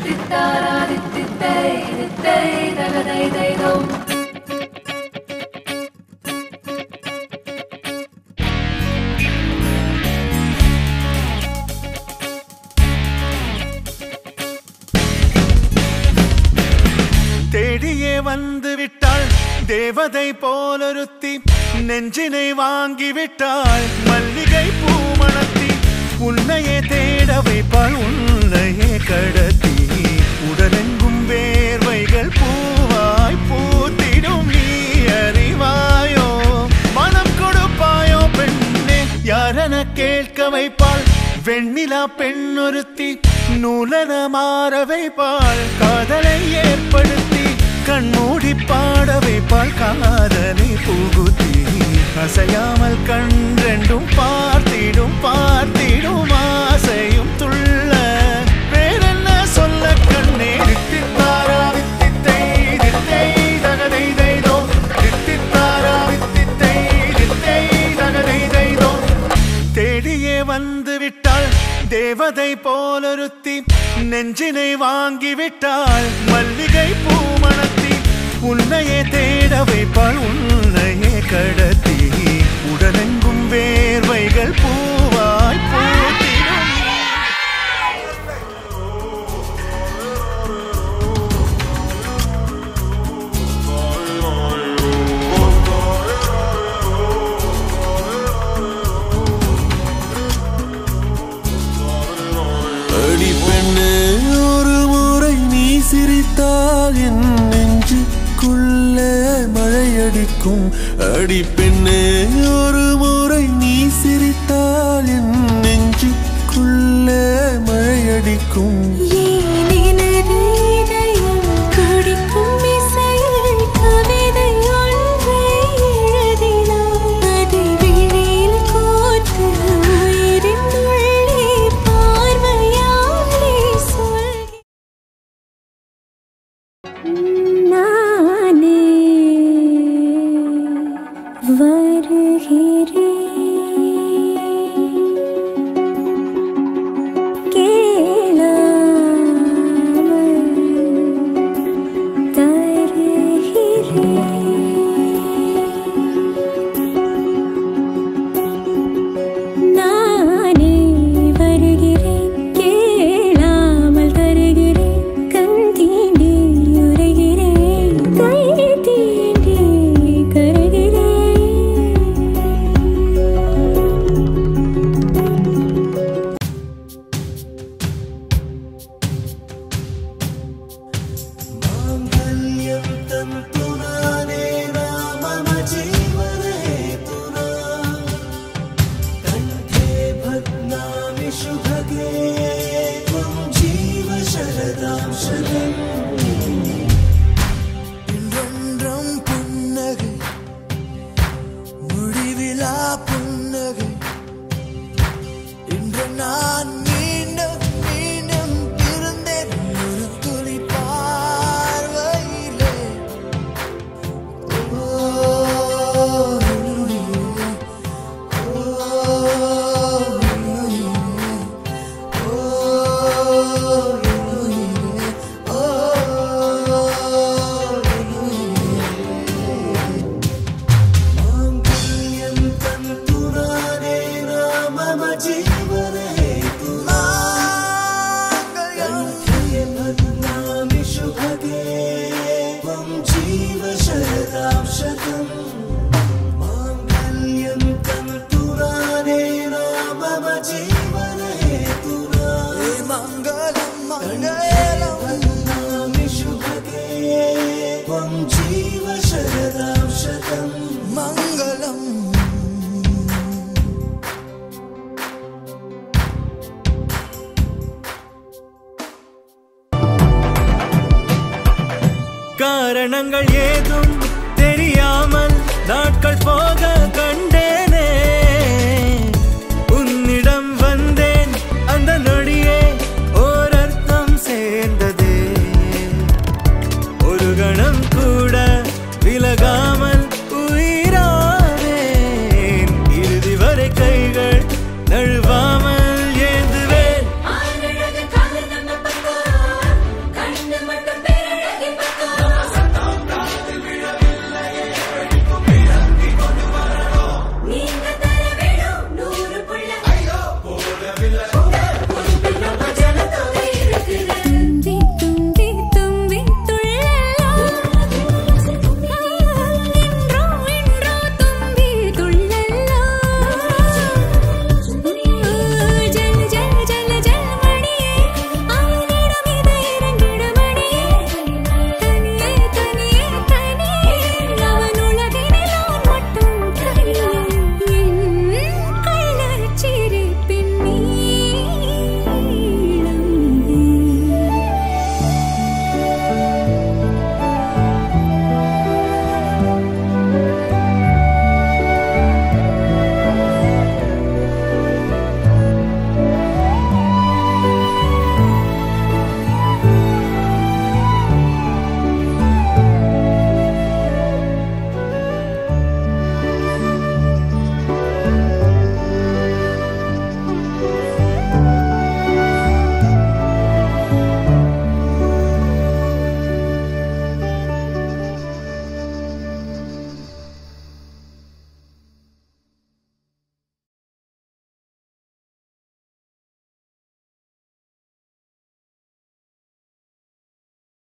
தித்தித்தாராதித்தித்தை தித்தை தகதை தைதோ தேடியே வந்து விட்டாள் தேவதை போலொருத்தி நெஞ்சினை வாங்கி விட்டாள் மல்லிகை பூமணத்தி உன்னையே தேட வைப்பாள் உன்னையே கடத்தி உடலெங்கும் வேர்வைகள் பூவாய் பூத்திடும் நீ அறிவாயோ மனம் கொடுப்பாயோ பெண்ணே யாரென கேட்க வைப்பாள் வெண்ணிலா பெண்ணொருத்தி நூலன மாற வைப்பாள் காதலை ஏற்படுத்தி கண்மூடி பாட வைப்பாள் காதலை புகுத்தி அசையாமல் கண்டெண்டும் பார்த்திடும் பார்த்திடும் ஆசையும் துள்ள வேறென்ன சொல்ல கண்ணே தித்தித்தாரா வித்தித்தை தித்தை தகதை தைதோ தித்தித்தாரா வித்தித்தை தித்தை தகதை தைதோ தேடியே வந்து விட்டாள் தேவதை போலொருத்தி நெஞ்சினை வாங்கி விட்டாள் மல்லிகை பூமணத்தி உன்னையே தேட வைப்பாள் உன்னையே கடத்தி உடலெங்கும் வேர்வைகள் பூவாய் பூத்திடும் அடி பெண்ணே ஒரு முறை நீ சிரித்தால் என் நெஞ்சுக்குள்ளே மழையடிக்கும் அடி பெண்ணே ஒரு முறை நீ சிரித்தால் என் நெஞ்சுக்குள்ளே மழையடிக்கும் நானே வருகிறேன் கேளாமல் தருகிறேன் கண் தீண்டி உரைகிறேன் கை தீண்டி கருகிறேன் என்றென்றும் புன்னகை முடிவிலா புன்னகை இன்று நான் மீண்டும் மீண்டும் பிறந்தேன் ஒரு துளி பார்வையிலே ஓ, ஓ, மங்களம் மங்களம் ஜீவ சரதாம் சதம் மங்களம் காரணங்கள் ஏதும் தெரியாமல் நாட்கள் போ